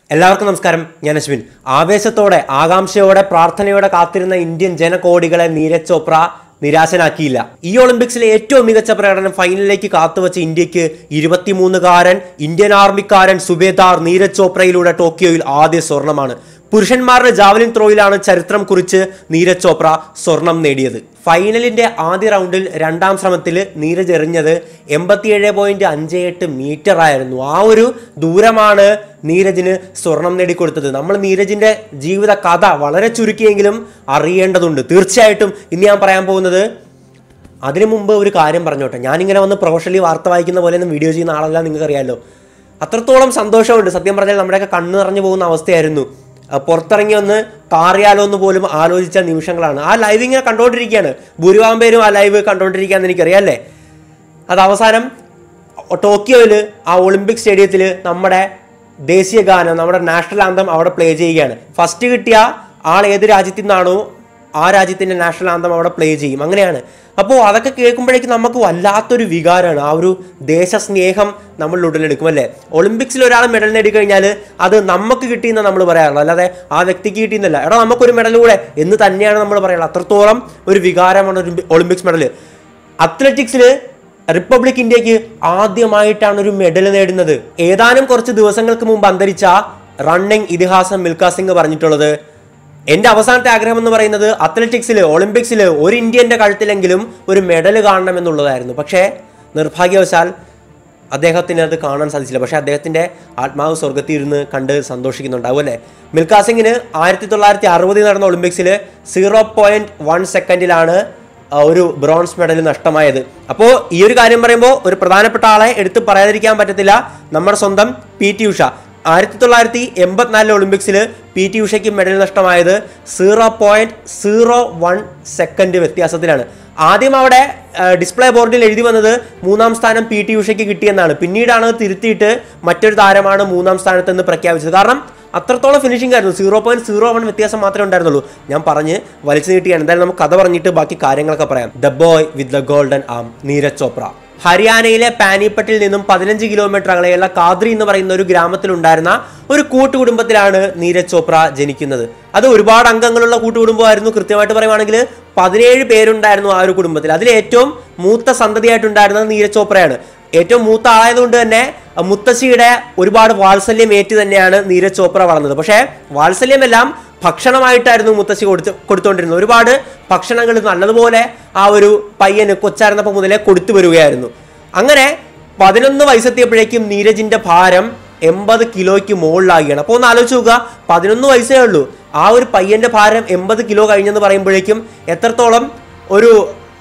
എല്ലാവർക്കും നമസ്കാരം ഞാൻ അശ്വിൻ ആവേശത്തോടെ ആകാംക്ഷയോടെ പ്രാർത്ഥനയോടെ കാത്തിരുന്ന ഇന്ത്യൻ ജനകോടികളെ നീരജ് ചോപ്ര നിരാശനാക്കിയില്ല ഈ ഒളിമ്പിക്സിലെ ഏറ്റവും മികച്ച പ്രകടനം ഫൈനലിലേക്ക് കാത്തുവച്ച ഇന്ത്യക്ക് ഇരുപത്തിമൂന്നുകാരൻ ഇന്ത്യൻ ആർമിക്കാരൻ സുബേദാർ നീരജ് ചോപ്രയിലൂടെ ടോക്കിയോയിൽ ആദ്യ സ്വർണമാണ് പുരുഷന്മാരുടെ ജാവലിൻ ത്രോയിലാണ് ചരിത്രം കുറിച്ച് നീരജ് ചോപ്ര സ്വർണം നേടിയത് ഫൈനലിന്റെ ആദ്യ റൗണ്ടിൽ രണ്ടാം ശ്രമത്തിൽ നീരജ് എറിഞ്ഞത് എൺപത്തിയേഴ് പോയിന്റ് അഞ്ച് എട്ട് മീറ്റർ ആയിരുന്നു ആ ഒരു ദൂരമാണ് നീരജിന് സ്വർണം നേടിക്കൊടുത്തത് നമ്മൾ നീരജിന്റെ ജീവിത കഥ വളരെ ചുരുക്കിയെങ്കിലും അറിയേണ്ടതുണ്ട് തീർച്ചയായിട്ടും ഇന്ന് ഞാൻ പറയാൻ പോകുന്നത് അതിനു മുമ്പ് ഒരു കാര്യം പറഞ്ഞോട്ടെ ഞാനിങ്ങനെ വന്ന് പ്രൊഫഷണലി വാർത്ത വായിക്കുന്ന പോലെ ഒന്നും വീഡിയോ ചെയ്യുന്ന ആളല്ല നിങ്ങൾക്കറിയാലോ അത്രത്തോളം സന്തോഷമുണ്ട് സത്യം പറഞ്ഞാൽ നമ്മുടെയൊക്കെ കണ്ണ് നിറഞ്ഞു പോകുന്ന അവസ്ഥയായിരുന്നു അഹ് പുറത്തിറങ്ങി ഒന്ന് കാറിയാലോ എന്ന് പോലും ആലോചിച്ച നിമിഷങ്ങളാണ് ആ ലൈവ് ഇങ്ങനെ കണ്ടുകൊണ്ടിരിക്കുകയാണ് ഭൂരിഭാഗം പേരും ആ ലൈവ് കണ്ടുകൊണ്ടിരിക്കുകയെന്ന് എനിക്കറിയാം അല്ലേ അത് അവസാനം ടോക്കിയോയിൽ ആ ഒളിമ്പിക് സ്റ്റേഡിയത്തിൽ നമ്മുടെ ദേശീയ ഗാനം നമ്മുടെ നാഷണൽ ആന്തം അവിടെ പ്ലേ ചെയ്യുകയാണ് ഫസ്റ്റ് കിട്ടിയ ആൾ ഏത് രാജ്യത്തു നിന്നാണോ ആ രാജ്യത്തിൻ്റെ നാഷണൽ ആന്തം അവിടെ പ്ലേ ചെയ്യും അങ്ങനെയാണ് അപ്പോൾ അതൊക്കെ കേൾക്കുമ്പോഴേക്കും നമുക്ക് വല്ലാത്തൊരു വികാരമാണ് ആ ഒരു ദേശസ്നേഹം നമ്മൾ ഉടലെടുക്കും അല്ലേ ഒളിമ്പിക്സിൽ ഒരാൾ മെഡൽ നേടിക്കഴിഞ്ഞാൽ അത് നമുക്ക് കിട്ടിയെന്ന് നമ്മൾ പറയാറുള്ളൂ അല്ലാതെ ആ വ്യക്തിക്ക് കിട്ടിയെന്നല്ല എടാ നമുക്കൊരു മെഡൽ കൂടെ എന്ന് തന്നെയാണ് നമ്മൾ പറയുള്ളത് അത്രത്തോളം ഒരു വികാരമാണ് ഒരു ഒളിമ്പിക്സ് മെഡൽ അത്ലറ്റിക്സിൽ റിപ്പബ്ലിക് ഇന്ത്യക്ക് ആദ്യമായിട്ടാണ് ഒരു മെഡൽ നേടുന്നത് ഏതാനും കുറച്ച് ദിവസങ്ങൾക്ക് മുമ്പ് അന്തരിച്ച റണ്ണിംഗ് ഇതിഹാസം മിൽഖ സിംഗ് പറഞ്ഞിട്ടുള്ളത് എന്റെ അവസാനത്തെ ആഗ്രഹം എന്ന് പറയുന്നത് അത്ലറ്റിക്സിൽ ഒളിമ്പിക്സിൽ ഒരു ഇന്ത്യന്റെ കഴുത്തിലെങ്കിലും ഒരു മെഡൽ കാണണം എന്നുള്ളതായിരുന്നു പക്ഷേ നിർഭാഗ്യവശാൽ അദ്ദേഹത്തിന് അത് കാണാൻ സാധിച്ചില്ല പക്ഷേ അദ്ദേഹത്തിന്റെ ആത്മാവ് സ്വർഗത്തിൽ ഇരുന്ന് കണ്ട് സന്തോഷിക്കുന്നുണ്ടാവും അല്ലേ മിൽഖാ സിംഗിന് ആയിരത്തി തൊള്ളായിരത്തി അറുപതിൽ നടന്ന ഒളിമ്പിക്സിൽ സീറോ പോയിന്റ് വൺ സെക്കൻഡിലാണ് ആ ഒരു ബ്രോൺസ് മെഡൽ നഷ്ടമായത് അപ്പോൾ ഈ ഒരു കാര്യം പറയുമ്പോൾ ഒരു പ്രധാനപ്പെട്ട ആളെ എടുത്ത് പറയാതിരിക്കാൻ പറ്റത്തില്ല നമ്മുടെ സ്വന്തം പി ടി ഉഷ ആയിരത്തി തൊള്ളായിരത്തി എൺപത്തിനാലിലെ ഒളിമ്പിക്സിൽ പി ടി ഉഷയ്ക്ക് മെഡൽ നഷ്ടമായത് zero point zero one second വ്യത്യാസത്തിലാണ് ആദ്യം അവിടെ ഡിസ്പ്ലേ ബോർഡിൽ എഴുതി വന്നത് മൂന്നാം സ്ഥാനം പി ടി ഉഷയ്ക്ക് കിട്ടിയെന്നാണ് പിന്നീടാണ് അത് തിരുത്തിയിട്ട് മറ്റൊരു താരമാണ് മൂന്നാം സ്ഥാനത്തെന്ന് പ്രഖ്യാപിച്ചത് കാരണം അത്രത്തോളം ഫിനിഷിംഗ് ആയിരുന്നു സീറോ പോയിന്റ് സീറോ വൺ വ്യത്യാസം മാത്രമേ ഉണ്ടായിരുന്നുള്ളൂ ഞാൻ പറഞ്ഞ് വലിച്ചു നീട്ടിയാണ് എന്തായാലും നമുക്ക് കഥ പറഞ്ഞിട്ട് ബാക്കി കാര്യങ്ങളൊക്കെ പറയാം the boy with the golden arm Neeraj Chopra ഹരിയാനയിലെ പാനിപ്പട്ടിൽ നിന്നും പതിനഞ്ച് കിലോമീറ്റർ അകലെയുള്ള കാദ്രി എന്ന് പറയുന്ന ഒരു ഗ്രാമത്തിലുണ്ടായിരുന്ന ഒരു കൂട്ടുകുടുംബത്തിലാണ് നീരജ് ചോപ്ര ജനിക്കുന്നത് അത് ഒരുപാട് അംഗങ്ങളുള്ള കൂട്ടുകുടുംബമായിരുന്നു കൃത്യമായിട്ട് പറയുവാണെങ്കിൽ പതിനേഴ് പേരുണ്ടായിരുന്നു ആ ഒരു കുടുംബത്തിൽ അതിൽ ഏറ്റവും മൂത്ത സന്തതിയായിട്ടുണ്ടായിരുന്നത് നീരജ് ചോപ്രയാണ് ഏറ്റവും മൂത്ത ആളായതുകൊണ്ട് തന്നെ മുത്തശ്ശിയുടെ ഒരുപാട് വാത്സല്യം ഏറ്റ് തന്നെയാണ് നീരജ് ചോപ്ര വളർന്നത് പക്ഷേ വാത്സല്യമെല്ലാം ഭക്ഷണമായിട്ടായിരുന്നു മുത്തശ്ശി കൊടുത്ത് കൊടുത്തുകൊണ്ടിരുന്നത് ഒരുപാട് ഭക്ഷണങ്ങൾ നല്ലതുപോലെ ആ ഒരു പയ്യന് കൊച്ചായിരുന്നപ്പോൾ മുതലേ കൊടുത്തു വരികയായിരുന്നു അങ്ങനെ പതിനൊന്ന് വയസ്സെത്തിയപ്പോഴേക്കും നീരജിന്റെ ഭാരം എൺപത് കിലോയ്ക്ക് മുകളിലാകുകയാണ് അപ്പോൾ ഒന്ന് ആലോചിച്ച് നോക്കുക പതിനൊന്ന് വയസ്സേ ഉള്ളൂ ആ ഒരു പയ്യന്റെ ഭാരം എൺപത് കിലോ കഴിഞ്ഞെന്ന് പറയുമ്പോഴേക്കും എത്രത്തോളം ഒരു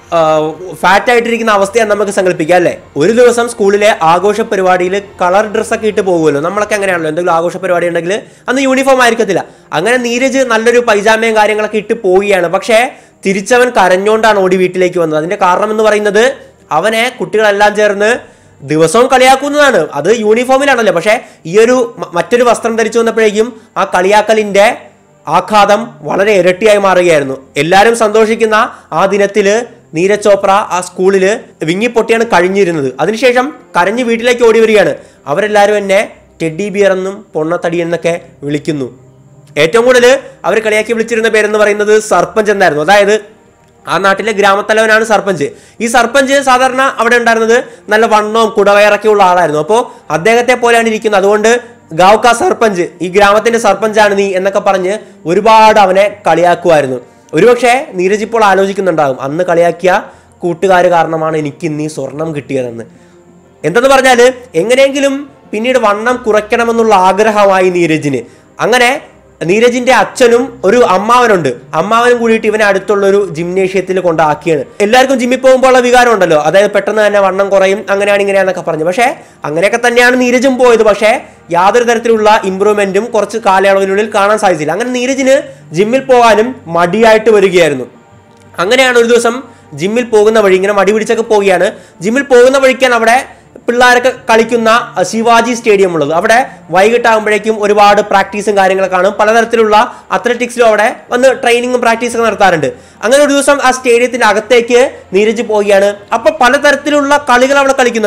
ഫാറ്റ് ആയിട്ടിരിക്കുന്ന അവസ്ഥയാണ് നമുക്ക് സങ്കല്പിക്കാം അല്ലേ ഒരു ദിവസം സ്കൂളിലെ ആഘോഷ പരിപാടിയിൽ കളർ ഡ്രസ്സൊക്കെ ഇട്ട് പോകുമല്ലോ നമ്മളൊക്കെ അങ്ങനെയാണല്ലോ എന്തെങ്കിലും ആഘോഷ പരിപാടി ഉണ്ടെങ്കിൽ അന്ന് യൂണിഫോം ആയിരിക്കത്തില്ല അങ്ങനെ നീരജ് നല്ലൊരു പൈജാമയും കാര്യങ്ങളൊക്കെ ഇട്ട് പോവുകയാണ് പക്ഷേ തിരിച്ചവൻ കരഞ്ഞോണ്ടാണ് ഓടി വീട്ടിലേക്ക് വന്നത് അതിന്റെ കാരണം എന്ന് പറയുന്നത് അവനെ കുട്ടികളെല്ലാം ചേർന്ന് ദിവസവും കളിയാക്കുന്നതാണ് അത് യൂണിഫോമിലാണല്ലോ പക്ഷേ ഈ ഒരു മ- മറ്റൊരു വസ്ത്രം ധരിച്ചു വന്നപ്പോഴേക്കും ആ കളിയാക്കലിന്റെ ആഘാതം വളരെ ഇരട്ടിയായി മാറുകയായിരുന്നു എല്ലാവരും സന്തോഷിക്കുന്ന ആ ദിനത്തില് നീരജ് ചോപ്ര ആ സ്കൂളില് വിങ്ങിപ്പൊട്ടിയാണ് കഴിഞ്ഞിരുന്നത് അതിനുശേഷം കരഞ്ഞ് വീട്ടിലേക്ക് ഓടി വരികയാണ് അവരെല്ലാവരും എന്നെ ടെഡി ബിയർ എന്നും പൊണ്ണത്തടി എന്നൊക്കെ വിളിക്കുന്നു ഏറ്റവും കൂടുതൽ അവർ കളിയാക്കി വിളിച്ചിരുന്ന പേരെന്ന് പറയുന്നത് സർപ്പഞ്ച് എന്നായിരുന്നു അതായത് ആ നാട്ടിലെ ഗ്രാമത്തലവനാണ് സർപ്പഞ്ച് ഈ സർപ്പഞ്ച് സാധാരണ അവിടെ ഉണ്ടായിരുന്നത് നല്ല വണ്ണവും കുടവയറൊക്കെ ഉള്ള ആളായിരുന്നു അപ്പോൾ അദ്ദേഹത്തെ പോലെയാണ് ഇരിക്കുന്നത് അതുകൊണ്ട് ഗാവ്ക സർപ്പഞ്ച് ഈ ഗ്രാമത്തിന്റെ സർപ്പഞ്ചാണ് നീ എന്നൊക്കെ പറഞ്ഞ് ഒരുപാട് അവനെ കളിയാക്കുമായിരുന്നു ഒരുപക്ഷെ നീരജ് ഇപ്പോൾ ആലോചിക്കുന്നുണ്ടാകും അന്ന് കളിയാക്കിയ കൂട്ടുകാർ കാരണമാണ് എനിക്ക് ഇന്ന് ഈ സ്വർണം കിട്ടിയതെന്ന് എന്തെന്ന് പറഞ്ഞാൽ എങ്ങനെയെങ്കിലും പിന്നീട് വണ്ണം കുറയ്ക്കണമെന്നുള്ള ആഗ്രഹമായി നീരജിന് അങ്ങനെ നീരജിന്റെ അച്ഛനും ഒരു അമ്മാവനുണ്ട് അമ്മാവനും കൂടിയിട്ട് ഇവനെ അടുത്തുള്ള ഒരു ജിംനേഷ്യത്തിൽ കൊണ്ടാക്കിയാണ് എല്ലാവർക്കും ജിമ്മിൽ പോകുമ്പോൾ ഉള്ള വികാരം ഉണ്ടല്ലോ അതായത് പെട്ടെന്ന് തന്നെ വണ്ണം കുറയും അങ്ങനെയാണ് ഇങ്ങനെയാന്നൊക്കെ പറഞ്ഞു പക്ഷേ അങ്ങനെയൊക്കെ തന്നെയാണ് നീരജും പോയത് പക്ഷേ യാതൊരു തരത്തിലുള്ള ഇമ്പ്രൂവ്മെന്റും കുറച്ച് കാലയളവിനുള്ളിൽ കാണാൻ സാധിച്ചില്ല അങ്ങനെ നീരജിന് ജിമ്മിൽ പോകാനും മടിയായിട്ട് വരികയായിരുന്നു അങ്ങനെയാണ് ഒരു ദിവസം ജിമ്മിൽ പോകുന്ന വഴി ഇങ്ങനെ മടി പിടിച്ചൊക്കെ പോവുകയാണ് ജിമ്മിൽ പോകുന്ന വഴിക്കാണ് അവിടെ പിള്ളേരൊക്കെ കളിക്കുന്ന അഹ്, ശിവാജി സ്റ്റേഡിയം ഉള്ളത് അവിടെ വൈകിട്ടാകുമ്പോഴേക്കും ഒരുപാട് പ്രാക്ടീസും കാര്യങ്ങളൊക്കെ കാണും പലതരത്തിലുള്ള അത്ലറ്റിക്സിലും അവിടെ വന്ന് ട്രെയിനിങ്ങും പ്രാക്ടീസൊക്കെ നടത്താറുണ്ട് അങ്ങനെ ഒരു ദിവസം ആ സ്റ്റേഡിയത്തിന്റെ അകത്തേക്ക് നീരജ് പോവുകയാണ് അപ്പൊ പലതരത്തിലുള്ള കളികൾ അവിടെ കളിക്കുന്നുണ്ട്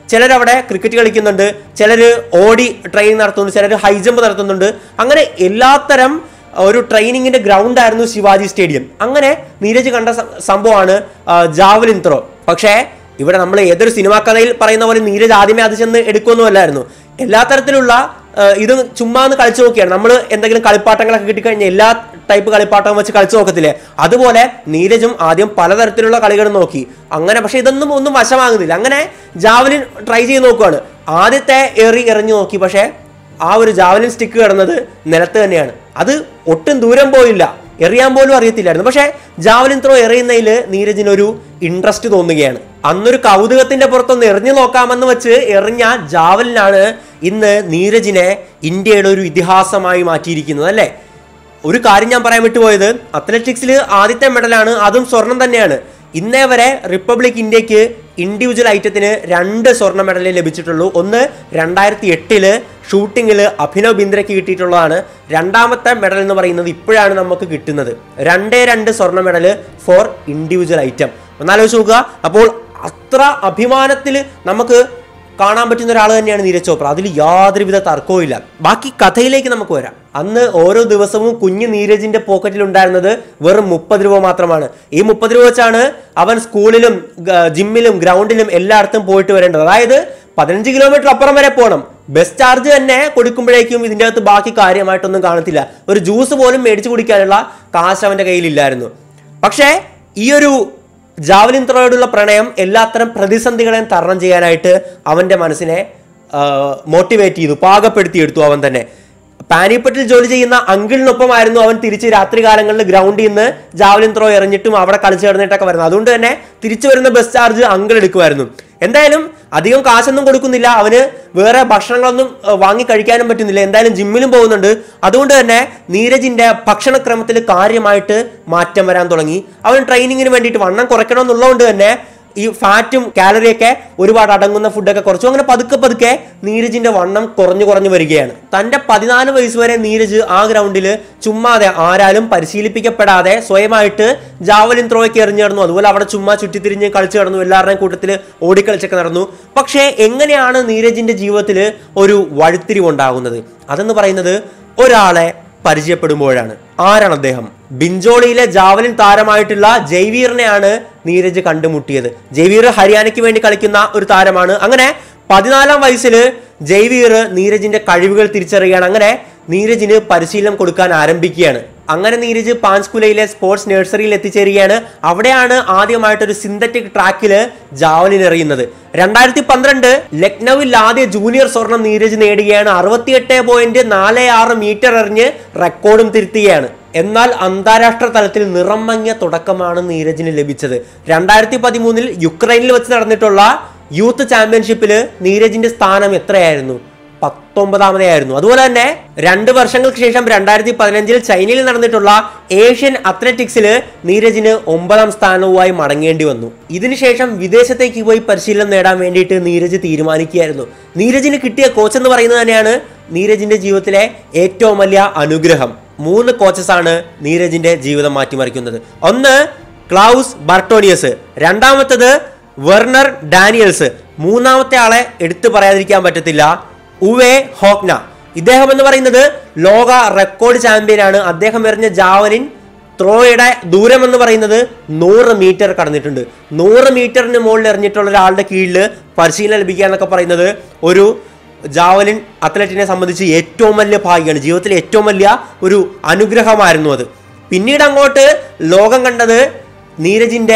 ചിലരവിടെ ക്രിക്കറ്റ് കളിക്കുന്നുണ്ട് ചിലർ ഓടി ട്രെയിനിങ് നടത്തുന്നുണ്ട് ചിലർ ഹൈ ജമ്പ് നടത്തുന്നുണ്ട് അങ്ങനെ എല്ലാത്തരം ഒരു ട്രെയിനിങ്ങിന്റെ ഗ്രൗണ്ട് ആയിരുന്നു ശിവാജി സ്റ്റേഡിയം അങ്ങനെ നീരജ് കണ്ട സ- സംഭവമാണ് ആ, ജാവലിൻ ത്രോ പക്ഷേ ഇവിടെ നമ്മൾ ഏതൊരു സിനിമാ കഥയിൽ പറയുന്ന പോലെ നീരജ് ആദ്യമേ അത് ചെന്ന് എടുക്കുമൊന്നുമല്ലായിരുന്നു എല്ലാ തരത്തിലുള്ള ആ, ഇത് ചുമ്മാ ഒന്ന് കളിച്ചു നോക്കിയാണ് നമ്മൾ എന്തെങ്കിലും കളിപ്പാട്ടങ്ങളൊക്കെ കിട്ടിക്കഴിഞ്ഞാൽ എല്ലാ ടൈപ്പ് കളിപ്പാട്ടം വെച്ച് കളിച്ചു നോക്കത്തില്ലേ അതുപോലെ നീരജും ആദ്യം പലതരത്തിലുള്ള കളികൾ നോക്കി അങ്ങനെ പക്ഷെ ഇതൊന്നും ഒന്നും വശമാകുന്നില്ല അങ്ങനെ ജാവലിൻ ട്രൈ ചെയ്ത് നോക്കുവാണ് ആദ്യത്തെ എറി എറിഞ്ഞു നോക്കി പക്ഷേ ആ ഒരു ജാവലിൻ സ്റ്റിക്ക് കിടന്നത് നിലത്ത് തന്നെയാണ് അത് ഒട്ടും ദൂരം പോയില്ല എറിയാൻ പോലും അറിയത്തില്ലായിരുന്നു പക്ഷേ ജാവലിൻ ത്രോ എറിയുന്നതിൽ നീരജിനൊരു ഇൻട്രസ്റ്റ് തോന്നുകയാണ് അന്നൊരു കൗതുകത്തിന്റെ പുറത്തൊന്ന് എറിഞ്ഞു നോക്കാമെന്ന് വെച്ച് എറിഞ്ഞ ജാവലിനാണ് ഇന്ന് നീരജിനെ ഇന്ത്യയുടെ ഒരു ഇതിഹാസമായി മാറ്റിയിരിക്കുന്നത് അല്ലേ ഒരു കാര്യം ഞാൻ പറയാൻ വിട്ടുപോയത് അത്ലറ്റിക്സിൽ ആദ്യത്തെ മെഡലാണ് അതും സ്വർണം തന്നെയാണ് ഇന്നേ വരെ റിപ്പബ്ലിക് ഇന്ത്യക്ക് ഇൻഡിവിജ്വൽ ഐറ്റത്തിന് രണ്ട് സ്വർണ്ണ മെഡലേ ലഭിച്ചിട്ടുള്ളൂ ഒന്ന് രണ്ടായിരത്തി എട്ടില് ഷൂട്ടിങ്ങിൽ അഭിനവ് ബിന്ദ്രയ്ക്ക് കിട്ടിയിട്ടുള്ളതാണ് രണ്ടാമത്തെ മെഡൽ എന്ന് പറയുന്നത് ഇപ്പോഴാണ് നമുക്ക് കിട്ടുന്നത് രണ്ടേ രണ്ട് സ്വർണ്ണ മെഡൽ ഫോർ ഇൻഡിവിജ്വൽ ഐറ്റം ഒന്നാലോചിച്ച് നോക്കുക അപ്പോൾ അത്ര അഭിമാനത്തിൽ നമുക്ക് കാണാൻ പറ്റുന്ന ഒരാൾ തന്നെയാണ് നീരജ് ചോപ്ര അതിൽ യാതൊരുവിധ തർക്കവും ഇല്ല ബാക്കി കഥയിലേക്ക് നമുക്ക് വരാം അന്ന് ഓരോ ദിവസവും കുഞ്ഞ് നീരജിന്റെ പോക്കറ്റിൽ ഉണ്ടായിരുന്നത് വെറും മുപ്പത് രൂപ മാത്രമാണ് ഈ മുപ്പത് രൂപ വെച്ചാണ് അവൻ സ്കൂളിലും ഗ- ജിമ്മിലും ഗ്രൗണ്ടിലും എല്ലായിടത്തും പോയിട്ട് വരേണ്ടത് അതായത് പതിനഞ്ച് കിലോമീറ്റർ അപ്പുറം വരെ പോകണം ബസ് ചാർജ് തന്നെ കൊടുക്കുമ്പോഴേക്കും ഇതിൻ്റെ അകത്ത് ബാക്കി കാര്യമായിട്ടൊന്നും കാണത്തില്ല ഒരു ജ്യൂസ് പോലും മേടിച്ചു കുടിക്കാനുള്ള കാശ് അവന്റെ കയ്യിലില്ലായിരുന്നു പക്ഷേ ഈ ഒരു ജാവലിൻ ത്രോയോടുള്ള പ്രണയം എല്ലാത്തരം പ്രതിസന്ധികളെയും തരണം ചെയ്യാനായിട്ട് അവന്റെ മനസ്സിനെ മോട്ടിവേറ്റ് ചെയ്തു പാകപ്പെടുത്തിയെടുത്തു അവൻ തന്നെ പാനിപ്പറ്റിൽ ജോലി ചെയ്യുന്ന അങ്കിളിനൊപ്പമായിരുന്നു അവൻ തിരിച്ച് രാത്രി കാലങ്ങളിൽ ഗ്രൗണ്ടിൽ നിന്ന് ജാവലിൻ ത്രോ എറിഞ്ഞിട്ടും അവിടെ കളിച്ചു കിടന്നിട്ടൊക്കെ വരുന്നത് അതുകൊണ്ട് തന്നെ തിരിച്ചു വരുന്ന ബസ് ചാർജ് അങ്കിൾ എടുക്കുമായിരുന്നു എന്തായാലും അധികം കാശൊന്നും കൊടുക്കുന്നില്ല അവന് വേറെ ഭക്ഷണങ്ങളൊന്നും ഏഹ്, വാങ്ങി കഴിക്കാനും പറ്റുന്നില്ല എന്തായാലും ജിമ്മിലും പോകുന്നുണ്ട് അതുകൊണ്ട് തന്നെ നീരജിന്റെ ഭക്ഷണക്രമത്തിൽ കാര്യമായിട്ട് മാറ്റം വരാൻ തുടങ്ങി അവൻ ട്രെയിനിങ്ങിന് വേണ്ടിയിട്ട് വണ്ണം കുറയ്ക്കണമെന്നുള്ളതുകൊണ്ട് തന്നെ ഈ ഫാറ്റും കാലറിയൊക്കെ ഒരുപാട് അടങ്ങുന്ന ഫുഡൊക്കെ കുറച്ചു അങ്ങനെ പതുക്കെ പതുക്കെ നീരജിന്റെ വണ്ണം കുറഞ്ഞു കുറഞ്ഞു വരികയാണ് തന്റെ പതിനാല് വയസ്സ് വരെ നീരജ് ആ ഗ്രൗണ്ടിൽ ചുമ്മാതെ ആരാലും പരിശീലിപ്പിക്കപ്പെടാതെ സ്വയമായിട്ട് ജാവലിൻ ത്രോയ്ക്ക് എറിഞ്ഞു നടന്നു അതുപോലെ അവിടെ ചുമ്മാ ചുറ്റിത്തിരിഞ്ഞ് കളിച്ചു നടന്നു എല്ലാവരുടെയും കൂട്ടത്തിൽ ഓടിക്കളിച്ചൊക്കെ നടന്നു പക്ഷേ എങ്ങനെയാണ് നീരജിന്റെ ജീവിതത്തിൽ ഒരു വഴിത്തിരിവുണ്ടാകുന്നത് അതെന്ന് പറയുന്നത് ഒരാളെ പരിചയപ്പെടുമ്പോഴാണ് ആരാണ് അദ്ദേഹം ബിഞ്ചോളിയിലെ ജാവലിൻ താരമായിട്ടുള്ള ജയ്വീറിനെയാണ് നീരജ് കണ്ടുമുട്ടിയത് ജയ്വീർ ഹരിയാനയ്ക്ക് വേണ്ടി കളിക്കുന്ന ഒരു താരമാണ് അങ്ങനെ പതിനാലാം വയസ്സിൽ ജയ്വീർ നീരജിന്റെ കഴിവുകൾ തിരിച്ചറിയുകയാണ് അങ്ങനെ നീരജിന് പരിശീലനം കൊടുക്കാൻ ആരംഭിക്കുകയാണ് അങ്ങനെ നീരജ് പാൻസ്കുലയിലെ സ്പോർട്സ് നഴ്സറിയിൽ എത്തിച്ചേരുകയാണ് അവിടെയാണ് ആദ്യമായിട്ട് ഒരു സിന്തറ്റിക് ട്രാക്കിൽ ജാവലിൻ എറിയുന്നത് രണ്ടായിരത്തി പന്ത്രണ്ട് ലക്നൌവിൽ ആദ്യ ജൂനിയർ സ്വർണം നീരജ് നേടുകയാണ് അറുപത്തിയെട്ട് പോയിന്റ് നാല് ആറ് മീറ്റർ എറിഞ്ഞ് റെക്കോർഡും തിരുത്തുകയാണ് എന്നാൽ അന്താരാഷ്ട്ര തലത്തിൽ നിറം മങ്ങിയ തുടക്കമാണ് നീരജിന് ലഭിച്ചത് രണ്ടായിരത്തി പതിമൂന്നിൽ യുക്രൈനിൽ വെച്ച് നടന്നിട്ടുള്ള യൂത്ത് ചാമ്പ്യൻഷിപ്പിൽ നീരജിന്റെ സ്ഥാനം എത്രയായിരുന്നു പത്തൊമ്പതാമതേ ആയിരുന്നു അതുപോലെ തന്നെ രണ്ട് വർഷങ്ങൾക്ക് ശേഷം രണ്ടായിരത്തി പതിനഞ്ചിൽ ചൈനയിൽ നടന്നിട്ടുള്ള ഏഷ്യൻ അത്ലറ്റിക്സിൽ നീരജിന് ഒമ്പതാം സ്ഥാനവുമായി മടങ്ങേണ്ടി വന്നു ഇതിനുശേഷം വിദേശത്തേക്ക് പോയി പരിശീലനം നേടാൻ വേണ്ടിയിട്ട് നീരജ് തീരുമാനിക്കുകയായിരുന്നു നീരജിന് കിട്ടിയ കോച്ച് എന്ന് പറയുന്നത് തന്നെയാണ് നീരജിന്റെ ജീവിതത്തിലെ ഏറ്റവും വലിയ അനുഗ്രഹം മൂന്ന് കോച്ചസ് ആണ് നീരജിന്റെ ജീവിതം മാറ്റിമറിക്കുന്നത് ഒന്ന് ക്ലൗസ് ബർട്ടോണിയസ് രണ്ടാമത്തത് വെർണർ ഡാനിയൽസ് മൂന്നാമത്തെ ആളെ എടുത്തു പറയാതിരിക്കാൻ പറ്റത്തില്ല ഉവേ ഹോക്ന ഇദ്ദേഹം എന്ന് പറയുന്നത് ലോക റെക്കോർഡ് ചാമ്പ്യനാണ് അദ്ദേഹം എറിഞ്ഞ ജാവലിൻ ത്രോയുടെ ദൂരം എന്ന് പറയുന്നത് നൂറ് മീറ്റർ കടന്നിട്ടുണ്ട് നൂറ് മീറ്ററിന് മുകളിൽ എറിഞ്ഞിട്ടുള്ള ഒരാളുടെ കീഴിൽ പരിശീലനം ലഭിക്കുക എന്നൊക്കെ പറയുന്നത് ഒരു ജാവലിൻ അത്ലറ്റിനെ സംബന്ധിച്ച് ഏറ്റവും വലിയ ഭാഗ്യമാണ് ജീവിതത്തിലെ ഏറ്റവും വലിയ ഒരു അനുഗ്രഹമായിരുന്നു അത് പിന്നീട് അങ്ങോട്ട് ലോകം കണ്ടത് നീരജിന്റെ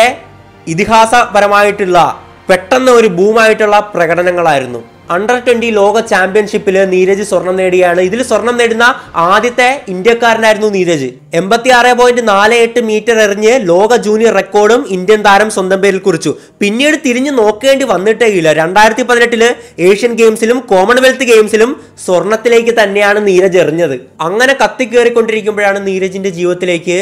ഇതിഹാസപരമായിട്ടുള്ള പെട്ടെന്ന് ഒരു ബൂമായിട്ടുള്ള പ്രകടനങ്ങളായിരുന്നു അണ്ടർ ട്വന്റി ലോക ചാമ്പ്യൻഷിപ്പിൽ നീരജ് സ്വർണം നേടിയാണ് ഇതിൽ സ്വർണം നേടുന്ന ആദ്യത്തെ ഇന്ത്യക്കാരനായിരുന്നു നീരജ് എൺപത്തി ആറ് പോയിന്റ് നാല് എട്ട് മീറ്റർ എറിഞ്ഞ് ലോക ജൂനിയർ റെക്കോർഡും ഇന്ത്യൻ താരം സ്വന്തം പേരിൽ കുറിച്ചു പിന്നീട് തിരിഞ്ഞു നോക്കേണ്ടി വന്നിട്ടേ ഇല്ല രണ്ടായിരത്തി പതിനെട്ടില് ഏഷ്യൻ ഗെയിംസിലും കോമൺവെൽത്ത് ഗെയിംസിലും സ്വർണത്തിലേക്ക് തന്നെയാണ് നീരജ് എറിഞ്ഞത് അങ്ങനെ കത്തിക്കേറിക്കൊണ്ടിരിക്കുമ്പോഴാണ് നീരജിന്റെ ജീവിതത്തിലേക്ക്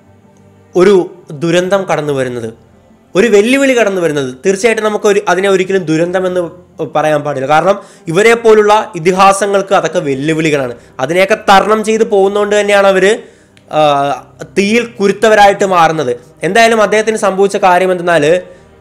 ഒരു ദുരന്തം കടന്നു വരുന്നത് ഒരു വെല്ലുവിളി കടന്നു വരുന്നത് തീർച്ചയായിട്ടും നമുക്ക് ഒരു അതിനെ ഒരിക്കലും ദുരന്തമെന്ന് പറയാൻ പാടില്ല കാരണം ഇവരെ പോലുള്ള ഇതിഹാസങ്ങൾക്ക് അതൊക്കെ വെല്ലുവിളികളാണ് അതിനെയൊക്കെ തരണം ചെയ്ത് പോകുന്നതുകൊണ്ട് തന്നെയാണ് അവർ തീയിൽ കുരുത്തവരായിട്ട് മാറുന്നത് എന്തായാലും അദ്ദേഹത്തിന് സംഭവിച്ച കാര്യം എന്തെന്നാൽ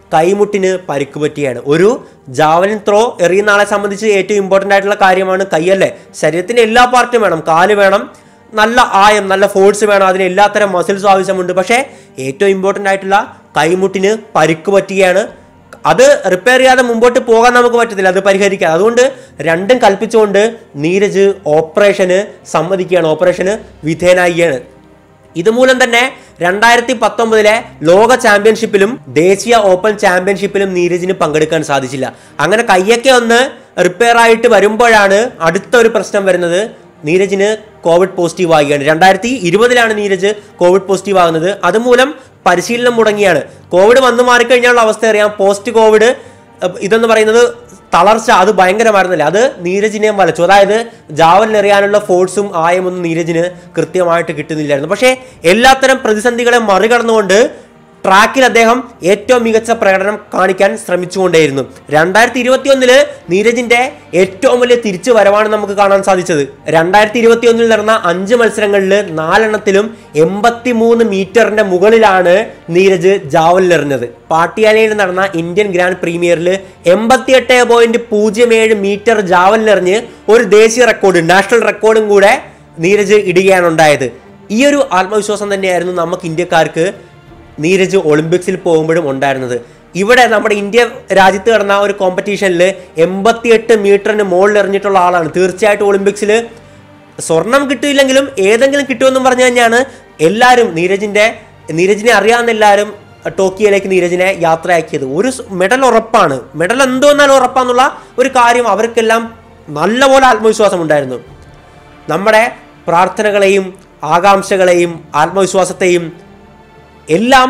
കൈമുട്ടിന് പരിക്ക് പറ്റിയാണ് ഒരു ജാവലിൻ ത്രോ എറിയുന്ന ആളെ സംബന്ധിച്ച് ഏറ്റവും ഇമ്പോർട്ടൻ്റ് ആയിട്ടുള്ള കാര്യമാണ് കൈയല്ലേ ശരീരത്തിന്റെ എല്ലാ പാർട്ടും വേണം കാല് വേണം നല്ല ആയം നല്ല ഫോഴ്സ് വേണം അതിന് എല്ലാത്തരം മസിൽസും ആവശ്യമുണ്ട് പക്ഷേ ഏറ്റവും ഇമ്പോർട്ടൻ്റ് ആയിട്ടുള്ള കൈമുട്ടിന് പരിക്ക് പറ്റുകയാണ് അത് റിപ്പയർ ചെയ്യാതെ മുമ്പോട്ട് പോകാൻ നമുക്ക് പറ്റത്തില്ല അത് പരിഹരിക്കാൻ അതുകൊണ്ട് രണ്ടും കൽപ്പിച്ചുകൊണ്ട് നീരജ് ഓപ്പറേഷന് സമ്മതിക്കുകയാണ് ഓപ്പറേഷന് വിധേയനാവുകയാണ് ഇതുമൂലം തന്നെ രണ്ടായിരത്തി പത്തൊമ്പതിലെ ലോക ചാമ്പ്യൻഷിപ്പിലും ദേശീയ ഓപ്പൺ ചാമ്പ്യൻഷിപ്പിലും നീരജിന് പങ്കെടുക്കാൻ സാധിച്ചില്ല അങ്ങനെ കയ്യൊക്കെ ഒന്ന് റിപ്പയർ ആയിട്ട് വരുമ്പോഴാണ് അടുത്ത ഒരു പ്രശ്നം വരുന്നത് നീരജിന് കോവിഡ് പോസിറ്റീവ് ആകുകയാണ് രണ്ടായിരത്തി ഇരുപതിലാണ് നീരജ് കോവിഡ് പോസിറ്റീവ് ആകുന്നത് അതുമൂലം പരിശീലനം മുടങ്ങിയാണ് കോവിഡ് വന്നു മാറിക്കഴിഞ്ഞാലുള്ള അവസ്ഥ അറിയാം പോസ്റ്റ് കോവിഡ് അഹ് ഇതെന്ന് പറയുന്നത് തളർച്ച അത് ഭയങ്കരമായിരുന്നില്ല അത് നീരജിനെ വലച്ചു അതായത് ജാവലിൽ എറിയാനുള്ള ഫോഴ്സും ആയമൊന്നും നീരജിന് കൃത്യമായിട്ട് കിട്ടുന്നില്ലായിരുന്നു പക്ഷേ എല്ലാത്തരം പ്രതിസന്ധികളെ മറികടന്നുകൊണ്ട് ട്രാക്കിൽ അദ്ദേഹം ഏറ്റവും മികച്ച പ്രകടനം കാണിക്കാൻ ശ്രമിച്ചുകൊണ്ടേയിരുന്നു രണ്ടായിരത്തി ഇരുപത്തി ഒന്നില് നീരജിന്റെ ഏറ്റവും വലിയ തിരിച്ചു വരവാണ് നമുക്ക് കാണാൻ സാധിച്ചത് രണ്ടായിരത്തി ഇരുപത്തി ഒന്നിൽ നടന്ന അഞ്ച് മത്സരങ്ങളിൽ നാലെണ്ണത്തിലും എൺപത്തി മൂന്ന് മീറ്ററിന്റെ മുകളിലാണ് നീരജ് ജാവലിൽ എറിഞ്ഞത് പാട്ടിയാലയിൽ നടന്ന ഇന്ത്യൻ ഗ്രാൻഡ് പ്രീമിയറിൽ എൺപത്തിയെട്ട് പോയിന്റ് പൂജ്യം ഏഴ് മീറ്റർ ജാവലിൽ എറിഞ്ഞ് ഒരു ദേശീയ റെക്കോർഡ് നാഷണൽ റെക്കോർഡും കൂടെ നീരജ് ഇടുകയാണ് ഉണ്ടായത് ഈ ഒരു ആത്മവിശ്വാസം തന്നെയായിരുന്നു നമുക്ക് ഇന്ത്യക്കാർക്ക് നീരജ് ഒളിമ്പിക്സിൽ പോകുമ്പോഴും ഉണ്ടായിരുന്നത് ഇവിടെ നമ്മുടെ ഇന്ത്യ രാജ്യത്ത് നടന്ന ഒരു കോമ്പറ്റീഷനിൽ എൺപത്തിയെട്ട് മീറ്ററിന് മുകളിൽ എറിഞ്ഞിട്ടുള്ള ആളാണ് തീർച്ചയായിട്ടും ഒളിമ്പിക്സിൽ സ്വർണം കിട്ടിയില്ലെങ്കിലും ഏതെങ്കിലും കിട്ടുമെന്നും പറഞ്ഞു തന്നെയാണ് എല്ലാവരും നീരജിന്റെ നീരജിനെ അറിയാവുന്ന എല്ലാവരും ടോക്കിയോയിലേക്ക് നീരജിനെ യാത്രയാക്കിയത് ഒരു സ് മെഡൽ ഉറപ്പാണ് മെഡൽ എന്തോ എന്നാലും ഉറപ്പാന്നുള്ള ഒരു കാര്യം അവർക്കെല്ലാം നല്ലപോലെ ആത്മവിശ്വാസം ഉണ്ടായിരുന്നു നമ്മുടെ പ്രാർത്ഥനകളെയും ആകാംക്ഷകളെയും ആത്മവിശ്വാസത്തെയും എല്ലാം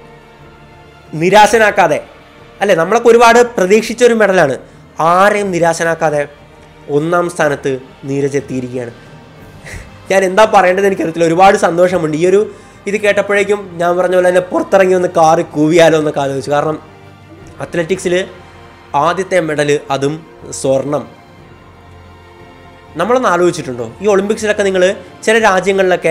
നിരാശനാക്കാതെ അല്ലെ നമ്മളൊക്കെ ഒരുപാട് പ്രതീക്ഷിച്ച ഒരു മെഡലാണ് ആരെയും നിരാശനാക്കാതെ ഒന്നാം സ്ഥാനത്ത് നീരജ് എത്തിയിരിക്കുകയാണ് ഞാൻ എന്താ പറയേണ്ടത് എനിക്കറിയത്തില്ല ഒരുപാട് സന്തോഷമുണ്ട് ഈ ഒരു ഇത് കേട്ടപ്പോഴേക്കും ഞാൻ പറഞ്ഞ പോലെ തന്നെ പുറത്തിറങ്ങി ഒന്ന് കാറ് കൂവിയാലോ എന്നൊക്കെ ആലോചിച്ചു കാരണം അത്ലറ്റിക്സിൽ ആദ്യത്തെ മെഡൽ അതും സ്വർണം നമ്മളൊന്ന് ആലോചിച്ചിട്ടുണ്ടോ ഈ ഒളിമ്പിക്സിലൊക്കെ നിങ്ങൾ ചില രാജ്യങ്ങളിലൊക്കെ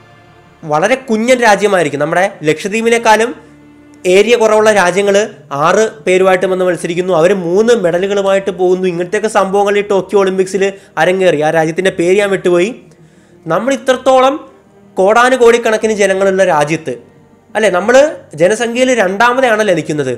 വളരെ കുഞ്ഞൻ രാജ്യമായിരിക്കും നമ്മുടെ ലക്ഷദ്വീപിനേക്കാളും ഏരിയ കുറവുള്ള രാജ്യങ്ങൾ ആറ് പേരുമായിട്ട് വന്ന് മത്സരിക്കുന്നു അവർ മൂന്ന് മെഡലുകളുമായിട്ട് പോകുന്നു ഇങ്ങനത്തെയൊക്കെ സംഭവങ്ങൾ ഈ ടോക്കിയോ ഒളിമ്പിക്സിൽ അരങ്ങേറി ആ രാജ്യത്തിൻ്റെ പേര് ഞാൻ വിട്ടുപോയി നമ്മൾ ഇത്രത്തോളം കോടാനുകോടിക്കണക്കിന് ജനങ്ങളുള്ള രാജ്യത്ത് അല്ലേ നമ്മൾ ജനസംഖ്യയിൽ രണ്ടാമതാണല്ലേ നിൽക്കുന്നത്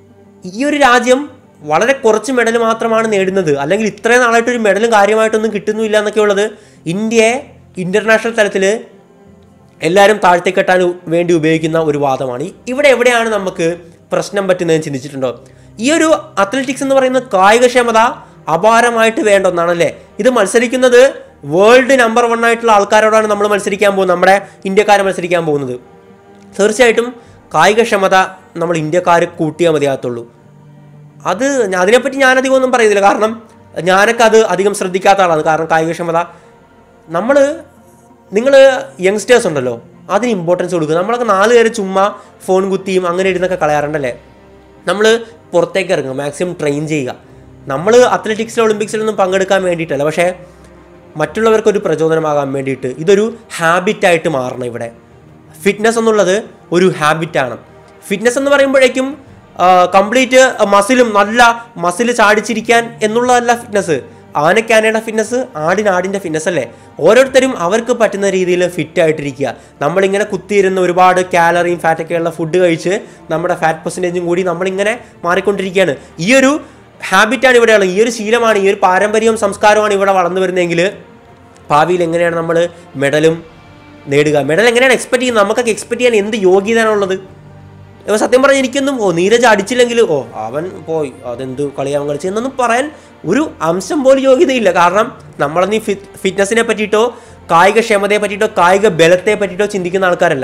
ഈ ഒരു രാജ്യം വളരെ കുറച്ച് മെഡൽ മാത്രമാണ് നേടുന്നത് അല്ലെങ്കിൽ ഇത്രയും നാളായിട്ട് ഒരു മെഡലും കാര്യമായിട്ടൊന്നും കിട്ടുന്നില്ല എന്നൊക്കെ ഉള്ളത് ഇന്ത്യയെ ഇന്റർനാഷണൽ തലത്തിൽ എല്ലാവരും താഴ്ത്തിക്കെട്ടാൻ ഉ- വേണ്ടി ഉപയോഗിക്കുന്ന ഒരു വാദമാണ് ഈ- ഇവിടെ എവിടെയാണ് നമുക്ക് പ്രശ്നം പറ്റുന്നതെന്ന് ചിന്തിച്ചിട്ടുണ്ടോ ഈ ഒരു അത്ലറ്റിക്സ് എന്ന് പറയുന്ന കായികക്ഷമത അപാരമായിട്ട് വേണ്ട ഒന്നാണല്ലേ ഇത് മത്സരിക്കുന്നത് വേൾഡ് നമ്പർ വൺ ആയിട്ടുള്ള ആൾക്കാരോടാണ് നമ്മൾ മത്സരിക്കാൻ പോകുന്നത് നമ്മുടെ ഇന്ത്യക്കാർ മത്സരിക്കാൻ പോകുന്നത് തീർച്ചയായിട്ടും കായികക്ഷമത നമ്മൾ ഇന്ത്യക്കാർ കൂട്ടിയാൽ മതിയാകത്തുള്ളൂ അത് ഞാൻ- അതിനെപ്പറ്റി ഞാൻ അധികം ഒന്നും പറയുന്നില്ല കാരണം ഞാനൊക്കെ അത് അധികം ശ്രദ്ധിക്കാത്ത ആളാണ് കാരണം കായികക്ഷമത നമ്മൾ നിങ്ങൾ യങ്സ്റ്റേഴ്സ് ഉണ്ടല്ലോ അതിന് ഇമ്പോർട്ടൻസ് കൊടുക്കുക നമ്മളൊക്കെ നാല് പേര് ചുമ്മാ ഫോൺ കുത്തിയും അങ്ങനെ ഇരുന്നൊക്കെ കളയാറുണ്ടല്ലേ നമ്മൾ പുറത്തേക്ക് ഇറങ്ങുക മാക്സിമം ട്രെയിൻ ചെയ്യുക നമ്മൾ അത്ലറ്റിക്സിൽ ഒളിമ്പിക്സിലൊന്നും പങ്കെടുക്കാൻ വേണ്ടിയിട്ടല്ല പക്ഷേ മറ്റുള്ളവർക്കൊരു പ്രചോദനമാകാൻ വേണ്ടിയിട്ട് ഇതൊരു ഹാബിറ്റായിട്ട് മാറണം ഇവിടെ ഫിറ്റ്നസ് എന്നുള്ളത് ഒരു ഹാബിറ്റാണ് ഫിറ്റ്നസ് എന്ന് പറയുമ്പോഴേക്കും കംപ്ലീറ്റ് മസിലും നല്ല മസിൽ ചാടിച്ചിരിക്കാൻ എന്നുള്ളതല്ല ഫിറ്റ്നസ് ആനയ്ക്കാനയുടെ ഫിറ്റ്നസ് ആടിന് ആടിൻ്റെ ഫിറ്റ്നസ് അല്ലേ ഓരോരുത്തരും അവർക്ക് പറ്റുന്ന രീതിയിൽ ഫിറ്റ് ആയിട്ടിരിക്കുക നമ്മളിങ്ങനെ കുത്തിയിരുന്ന് ഒരുപാട് കാലറിയും ഫാറ്റൊക്കെയുള്ള ഫുഡ് കഴിച്ച് നമ്മുടെ ഫാറ്റ് പെർസെൻറ്റേജും കൂടി നമ്മളിങ്ങനെ മാറിക്കൊണ്ടിരിക്കുകയാണ് ഈ ഒരു ഹാബിറ്റാണ് ഇവിടെയുള്ളത് ഈ ഒരു ശീലമാണ് ഈ ഒരു പാരമ്പര്യവും സംസ്കാരമാണ് ഇവിടെ വളർന്നു വരുന്നതെങ്കിൽ ഭാവിയിൽ എങ്ങനെയാണ് നമ്മൾ മെഡലും നേടുക മെഡൽ എങ്ങനെയാണ് എക്സ്പെക്ട് ചെയ്യുന്നത് നമുക്കൊക്കെ എക്സ്പെക്ട് ചെയ്യാൻ എന്ത് യോഗ്യതയാണുള്ളത് ഇപ്പൊ സത്യം പറഞ്ഞാൽ എനിക്കൊന്നും ഓ നീരജ് അടിച്ചില്ലെങ്കിൽ ഓ അവൻ പോയി അതെന്ത് കളിയാവൻ കളിച്ചു എന്നൊന്നും പറയാൻ ഒരു അംശം പോലും യോഗ്യതയില്ല കാരണം നമ്മളൊന്നും ഈ ഫിറ്റ് ഫിറ്റ്നസിനെ പറ്റിയിട്ടോ കായികക്ഷമതയെ പറ്റിയിട്ടോ കായിക ബലത്തെ പറ്റിയിട്ടോ ചിന്തിക്കുന്ന ആൾക്കാരല്ല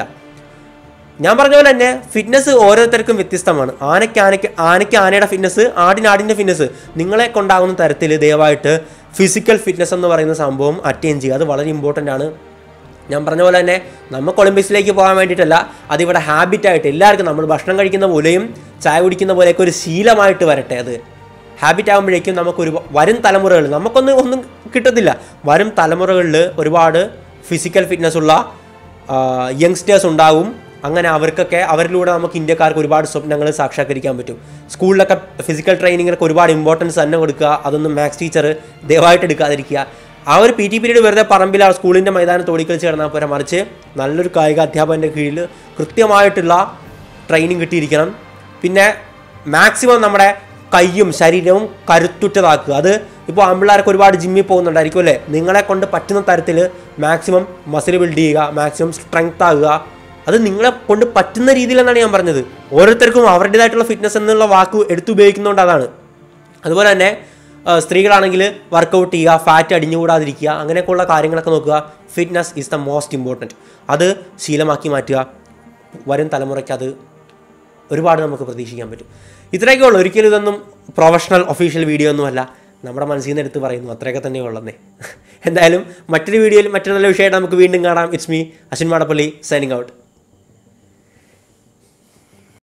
ഞാൻ പറഞ്ഞ പോലെ തന്നെ ഫിറ്റ്നസ് ഓരോരുത്തർക്കും വ്യത്യസ്തമാണ് ആനയ്ക്ക് ആനയ്ക്ക് ആനയ്ക്ക് ആനയുടെ ഫിറ്റ്നസ് ആടിന് ആടിൻ്റെ ഫിറ്റ്നസ് നിങ്ങളെ കൊണ്ടാകുന്ന തരത്തിൽ ദയവായിട്ട് ഫിസിക്കൽ ഫിറ്റ്നസ് എന്ന് പറയുന്ന സംഭവം അറ്റൈൻ ചെയ്യുക അത് വളരെ ഇമ്പോർട്ടൻ്റ് ആണ് ഞാൻ പറഞ്ഞ പോലെ തന്നെ നമുക്ക് ഒളിമ്പിക്സിലേക്ക് പോകാൻ വേണ്ടിയിട്ടല്ല അതിവിടെ ഹാബിറ്റായിട്ട് എല്ലാവർക്കും നമ്മൾ ഭക്ഷണം കഴിക്കുന്ന പോലെയും ചായ കുടിക്കുന്ന പോലെയൊക്കെ ഒരു ശീലമായിട്ട് വരട്ടെ അത് ഹാബിറ്റ് ആകുമ്പോഴേക്കും നമുക്കൊരു വരും തലമുറകളിൽ നമുക്കൊന്നും ഒന്നും കിട്ടത്തില്ല വരും തലമുറകളിൽ ഒരുപാട് ഫിസിക്കൽ ഫിറ്റ്നസ് ഉള്ള യങ്സ്റ്റേഴ്സ് ഉണ്ടാകും അങ്ങനെ അവർക്കൊക്കെ അവരിലൂടെ നമുക്ക് ഇന്ത്യക്കാർക്ക് ഒരുപാട് സ്വപ്നങ്ങൾ സാക്ഷാത്കരിക്കാൻ പറ്റും സ്കൂളിലൊക്കെ ഫിസിക്കൽ ട്രെയിനിങ്ങിനൊക്കെ ഒരുപാട് ഇമ്പോർട്ടൻസ് തന്നെ കൊടുക്കുക അതൊന്നും മാത്സ് ടീച്ചർ ദയവായിട്ട് എടുക്കാതിരിക്കുക ആ ഒരു പി ടി പീരീഡ് വെറുതെ പറമ്പിൽ ആ സ്കൂളിൻ്റെ മൈതാനത്ത് ഓടിക്കളിച്ച് കിടന്നാൽ പോരാ മറിച്ച് നല്ലൊരു കായിക അധ്യാപകൻ്റെ കീഴിൽ കൃത്യമായിട്ടുള്ള ട്രെയിനിങ് കിട്ടിയിരിക്കണം പിന്നെ മാക്സിമം നമ്മുടെ കൈയും ശരീരവും കരുത്തുറ്റതാക്കുക അത് ഇപ്പോൾ ആമ്പിള്ളേർക്ക് ഒരുപാട് ജിമ്മിൽ പോകുന്നുണ്ടായിരിക്കും അല്ലേ നിങ്ങളെ കൊണ്ട് പറ്റുന്ന തരത്തിൽ മാക്സിമം മസിൽ ബിൽഡ് ചെയ്യുക മാക്സിമം സ്ട്രെങ്ത് ആകുക അത് നിങ്ങളെ കൊണ്ട് പറ്റുന്ന രീതിയിലെന്നാണ് ഞാൻ പറഞ്ഞത് ഓരോരുത്തർക്കും അവരുടേതായിട്ടുള്ള ഫിറ്റ്നസ് എന്നുള്ള വാക്ക് എടുത്തുപയോഗിക്കുന്നതുകൊണ്ട് അതാണ് അതുപോലെ തന്നെ ആ, സ്ത്രീകളാണെങ്കിൽ വർക്കൗട്ട് ചെയ്യുക ഫാറ്റ് അടിഞ്ഞുകൂടാതിരിക്കുക അങ്ങനെയൊക്കെയുള്ള കാര്യങ്ങളൊക്കെ നോക്കുക fitness is the most important അത് ശീലമാക്കി മാറ്റുക വരും തലമുറയ്ക്ക് അത് ഒരുപാട് നമുക്ക് പ്രതീക്ഷിക്കാൻ പറ്റും ഇത്രയൊക്കെ ഉള്ളൂ ഒരിക്കലും ഇതൊന്നും പ്രൊഫഷണൽ ഒഫീഷ്യൽ വീഡിയോ ഒന്നുമല്ല നമ്മുടെ മനസ്സിൽ നിന്ന് എടുത്ത് പറയുന്നു അത്രയൊക്കെ തന്നെ ഉള്ളന്നേ എന്തായാലും മറ്റൊരു വീഡിയോയിൽ മറ്റൊരു നല്ല വിഷയമായിട്ട് നമുക്ക് വീണ്ടും കാണാം it's me Ashwin Madappally signing out